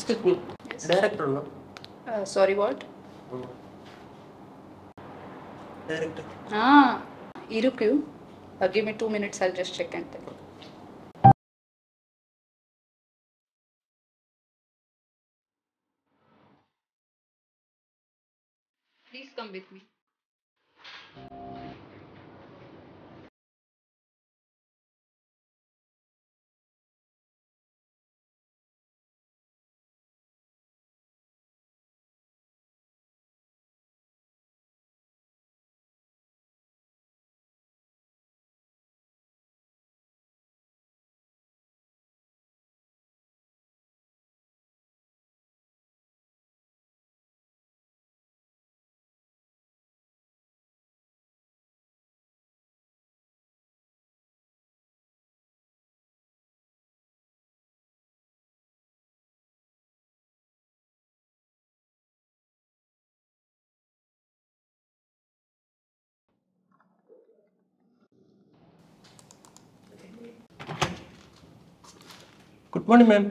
Excuse me director ഉണ്ടോ sorry what director ആ ഇരിക്കൂ give me two minutes I just check and tell Please come with me. Good morning ma'am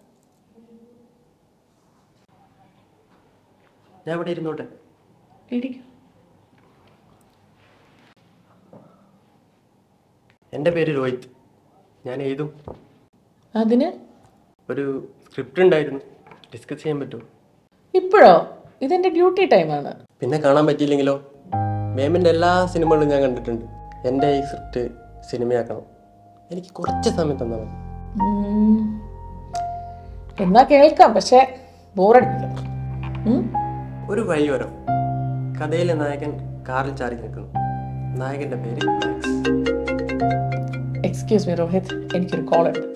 ഞാൻ ഇവിടെ ഇരുന്നോട്ടെ എൻ്റെ പേര് രോഹിത് ഞാൻ എഴുതും അതിന് ഒരു സ്ക്രിപ്റ്റ് ഉണ്ടായിരുന്നു ഡിസ്കസ് ചെയ്യാൻ പറ്റുമോ ഇപ്പോഴോ ഇതെന്റെ ഡ്യൂട്ടി ടൈമാണ് പിന്നെ കാണാൻ പറ്റിയില്ലെങ്കിലോ മാമിൻ്റെ എല്ലാ സിനിമകളും ഞാൻ കണ്ടിട്ടുണ്ട് എൻ്റെ ഈ സ്ക്രിപ്റ്റ് സിനിമയാക്കണം എനിക്ക് കുറച്ച് സമയം തന്നാൽ മതി ഉം. എന്നാ കേൾക്കാം പക്ഷെ ബോറടിക്കില്ല ഉം? ഒരു വഴിയോരം കഥയിലെ നായകൻ കാറിൽ ചാരി നിൽക്കുന്നു നായകന്റെ പേര് മാക്സ് എക്സ്ക്യൂസ് മീ രോഹിത് എനിക്കൊരു കോൾ ഉണ്ട്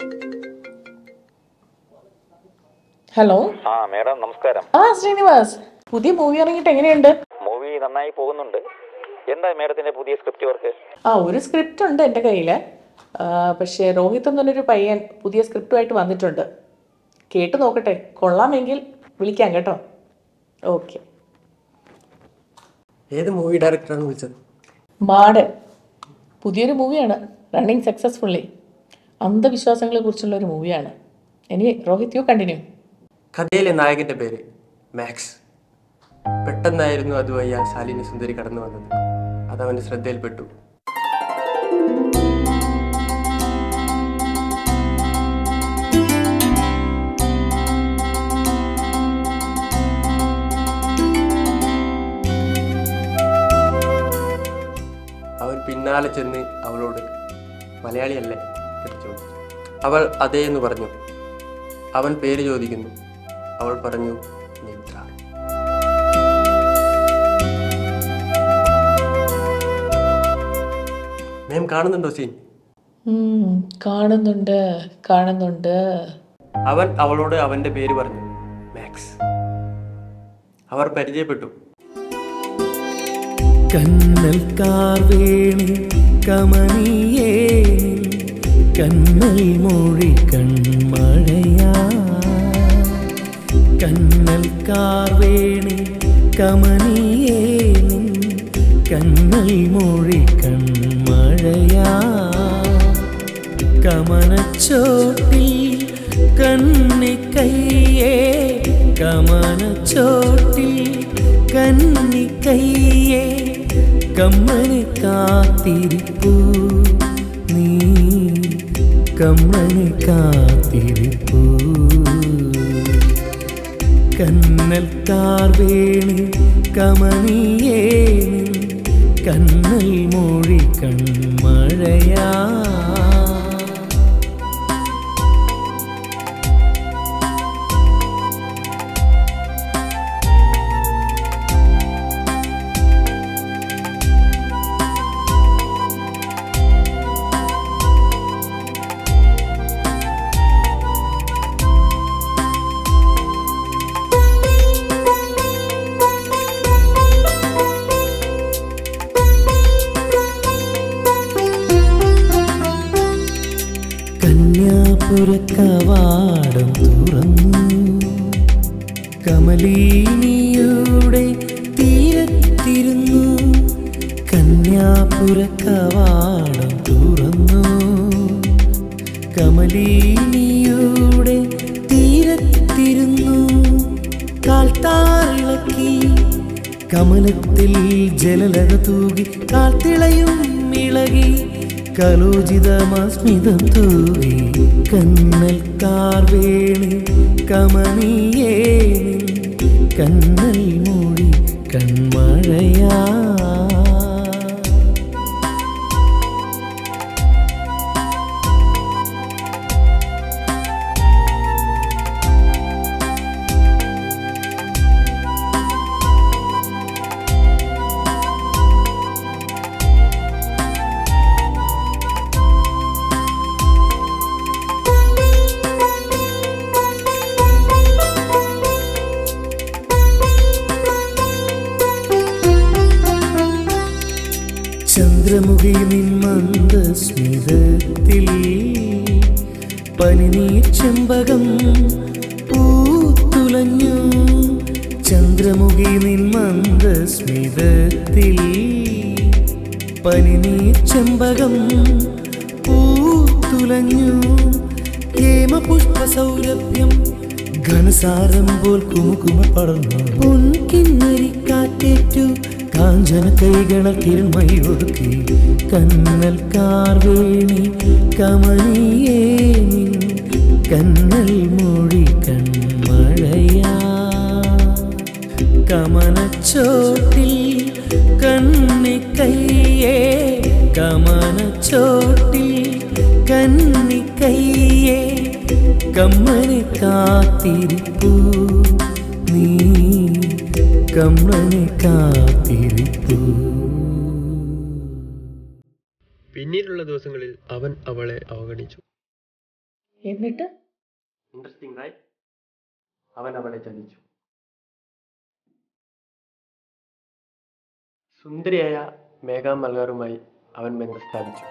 ഹലോ ആ മേഡം നമസ്കാരം ആ ശ്രീനിവാസ് പുതിയ മൂവി ഇറങ്ങിയിട്ട് എങ്ങനെയുണ്ട് മൂവി നന്നായി പോകുന്നുണ്ട് എന്താ മേഡത്തിന്റെ പുതിയ സ്ക്രിപ്റ്റ് വർക്ക് ആ ഒരു സ്ക്രിപ്റ്റ് ഉണ്ട് എൻ്റെ കയ്യിൽ പക്ഷേ രോഹിത് എന്ന് പറഞ്ഞൊരു പയ്യൻ പുതിയ സ്ക്രിപ്റ്റുമായിട്ട് വന്നിട്ടുണ്ട് കേട്ട് നോക്കട്ടെ കൊള്ളാമെങ്കിൽ വിളിക്കാം കേട്ടോ ഓക്കെ ഏത് മൂവി ഡയറക്ടറാണ് വിളിച്ചത് മാട് പുതിയൊരു മൂവിയാണ് റണ്ണിങ് സക്സസ്ഫുള്ളി അന്ധവിശ്വാസങ്ങളെ കുറിച്ചുള്ള ഒരു മൂവിയാണ് ഇനി രോഹിത് യു കണ്ടിന്യൂ കഥയിലെ നായകന്റെ പേര് മാക്സ് പെട്ടെന്നായിരുന്നു അതുവഴി ആ ശാലിനി സുന്ദരി കടന്നു വന്നത് അത് അവന്റെ ശ്രദ്ധയിൽപ്പെട്ടു അവൻ പിന്നാലെ ചെന്ന് അവളോട് മലയാളിയല്ലേ എന്ന് ചോദിച്ചു അവൾ അതേ എന്ന് പറഞ്ഞു അവൻ പേര് ചോദിക്കുന്നു അവൾ പറഞ്ഞു നിദ്ര മാം കാണുന്നുണ്ടോ സീൻ കാണുന്നുണ്ട് കാണുന്നുണ്ട് അവൻ അവളോട് അവന്റെ പേര് പറഞ്ഞു മാക്സ് അവർ പരിചയപ്പെട്ടു കണ്ണൽ കാർവേണി കമനിയേ കണ്ണൽ മൊഴി കൺമഴയാ കണ്ണൽ കാർവേണി കമനിയേ കണ്ണൽ മൊഴി കൺമഴയാ കമനച്ചോട്ടിൽ കണ്ണിക്കയ്യേ കമനച്ചോട്ടിൽ കണ്ണിക്കയ്യേ കമ്മനെ കാത്തിരിപ്പു നീ കമ്മനെ കാത്തിരിപ്പു കന്നൽ കാർവേണി കമനിയേ കണ്ണൽ മൊഴി കൺമഴയാ കന്യാപുരക്കവാടം തുറന്നു കമലീനിയുടെ തീരത്തിരുന്നു കന്യാപുരക്കവാടം തുറന്നു കമലീനിയുടെ തീരത്തിരുന്നു കമലത്തിൽ ജലലക തൂകി കാൽത്തിളയും ഇളകി കലോചിതമാസ്മിതം തൂകി കന്നൽ കാർവേണി കമനിയേ നിൻ കന്നൽ മൂടി കൺമഴയാ ചന്ദ്രമുഖി നിൻ മന്ദസ്മിതത്തിൽ പനിനീർ ചെമ്പകം പൂത്തുലഞ്ഞു ചന്ദ്രമുഖി നിൻ മന്ദസ്മിതത്തിൽ പനിനീർ ചെമ്പകം പൂത്തുലഞ്ഞു ഹേമപുഷ്പ സൗരഭ്യം ഘനസാരം പോൽ കുമുകുമ പടർന്നു പൊൻകിന്നരിക്കാറ്റേറ്റു കാഞ്ചന കൈകള കിരൺമയി ഒതുക്കി കന്നൽ കാർവേണി കമനിയേ നിൻ കന്നൽ മൊഴി കൺമഴയാ കമനച്ചോട്ടിൽ കണ്ണിക്കയ്യേ കമനച്ചോട്ടിൽ കണ്ണിക്കയ്യേ കമ്മനെ കാത്തിരിപ്പൂ നീ കമ്മനെ കാത്തിരിപ്പൂ പിന്നീടുള്ള ദിവസങ്ങളിൽ അവൻ അവളെ അവഗണിച്ചു എന്നിട്ട് ഇൻട്രസ്റ്റിംഗ് റൈറ്റ് അവൻ അവളെ ചതിച്ചു സുന്ദരിയായ മേഘ മൽഗാറുമായി അവൻ ബന്ധം സ്ഥാപിച്ചു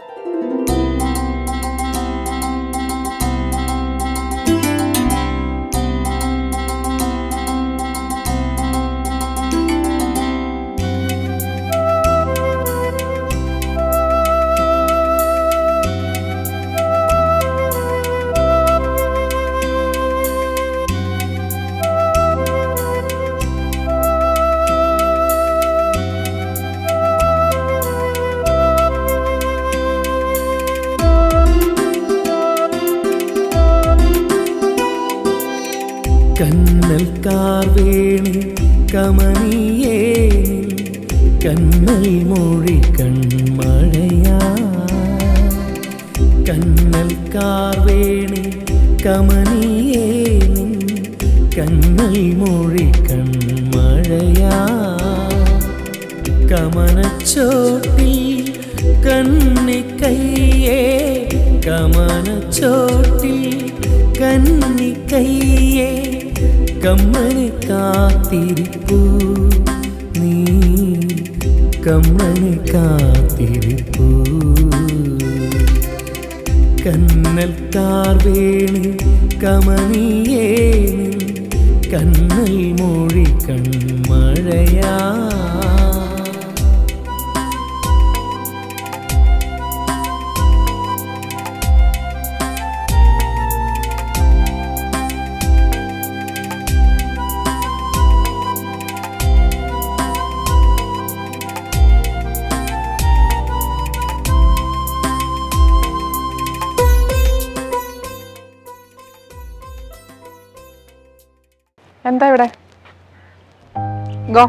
കന്നൽ കാർവേണി കമനിയേ നിൻ കന്നൽ മൊഴി കൺമഴയാ കന്നൽ കാർവേണി കമനിയേ നിൻ കന്നൽ മൊഴി കൺമഴയാ കമനച്ചോട്ടിൽ കണ്ണിക്കയ്യേ കമനച്ചോട്ടിൽ കണ്ണിക്കയ്യേ കമ്മനെ കാത്തിരിപ്പൂ നീ കമ്മനെ കാത്തിരിപ്പൂ കന്നൽ കാർവേണി കമനിയേ നിൻ കന്നൽ മൊഴി കൺമഴയാ എന്താ ഇവിടെ ഗോ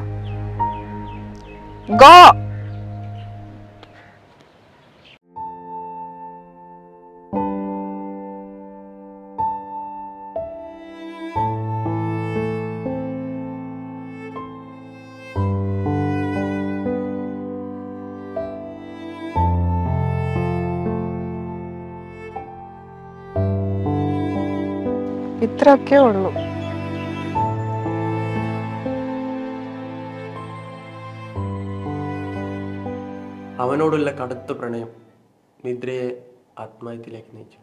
ഗോ ഇത്രയൊക്കെ ഉള്ളൂ അവനോടുള്ള കടുത്ത പ്രണയം നിദ്രയെ ആത്മഹത്യയിലേക്ക് നയിച്ചു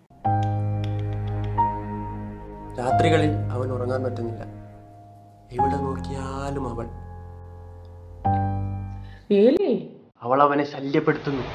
രാത്രികളിൽ അവൻ ഉറങ്ങാൻ പറ്റുന്നില്ല എവിടെ നോക്കിയാലും അവൾ റിയലി അവൾ അവനെ ശല്യപ്പെടുത്തുന്നു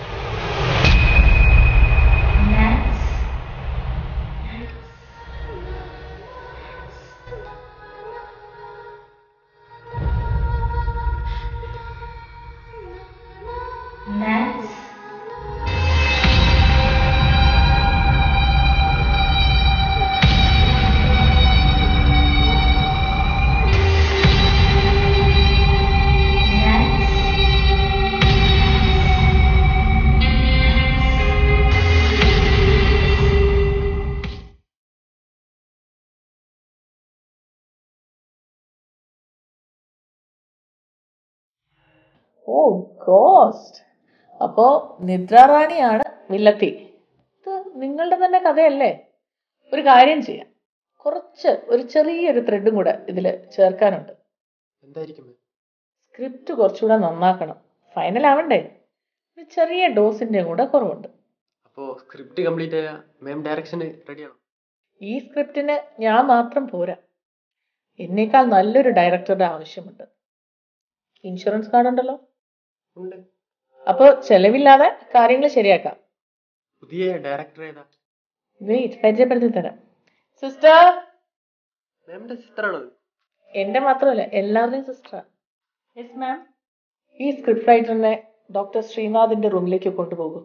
ഓ ഗോസ്റ്റ് അപ്പോ നിദ്രാറാണിയാണ് വില്ലത്തി ഇത് നിങ്ങളുടെ തന്നെ കഥയല്ലേ ഒരു കാര്യം ചെയ്യാം കുറച്ച് ഒരു ചെറിയൊരു ത്രെഡും കൂടെ ഇതിൽ ചേർക്കാനുണ്ട് എന്തായിരിക്കും മാം സ്ക്രിപ്റ്റ് കുറച്ചുകൂടെ നന്നാക്കണം ഫൈനൽ ആവണ്ടേ ഒരു ചെറിയ ഡോസിന്റെ കൂടെ കുറവുണ്ട് അപ്പോൾ സ്ക്രിപ്റ്റ് കംപ്ലീറ്റ് ആയ മാം ഡയറക്ഷന് റെഡിയാണോ ഈ സ്ക്രിപ്റ്റിന് ഞാൻ മാത്രം പോരാ എന്നേക്കാൾ നല്ലൊരു ഡയറക്ടറുടെ ആവശ്യമുണ്ട് ഇൻഷുറൻസ് കാർഡ് ഉണ്ടല്ലോ ഉണ്ട് അപ്പോൾ ചെലവില്ലാതെ കാര്യങ്ങൾ ശരിയാക്കാം പുതിയ ഡയറക്ടർ ഏതാ വെയിറ്റ് പരിചയപ്പെടുത്തി തരാം സിസ്റ്റർ മാമിന്റെ സിസ്റ്ററാണത് എന്റെ മാത്രമല്ല എല്ലാവരുടെയും സിസ്റ്ററാണ് യെസ് മാം ഈ സ്ക്രിപ്റ്റ് റൈറ്ററിനെ ഡോക്ടർ ശ്രീനാഥിന്റെ റൂമിലേക്ക് കൊണ്ടുപോകും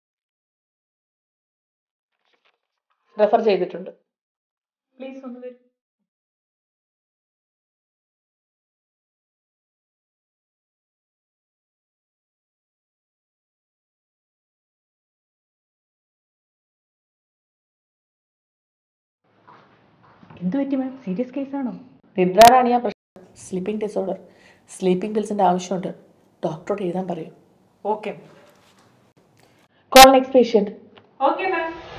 റെഫർ ചെയ്തിട്ടുണ്ട് പ്ലീസ് ഒന്ന് വരൂ എന്ത് പറ്റി മാം സീരിയസ് കേസാണോ നിദ്രാറാണിയാ പ്രശ്നം സ്ലീപ്പിംഗ് ഡിസോർഡർ സ്ലീപ്പിംഗ് പിൽസിന്റെ ആവശ്യമുണ്ട് ഡോക്ടറോട് എഴുതാൻ പറയും okay call next patient okay മാം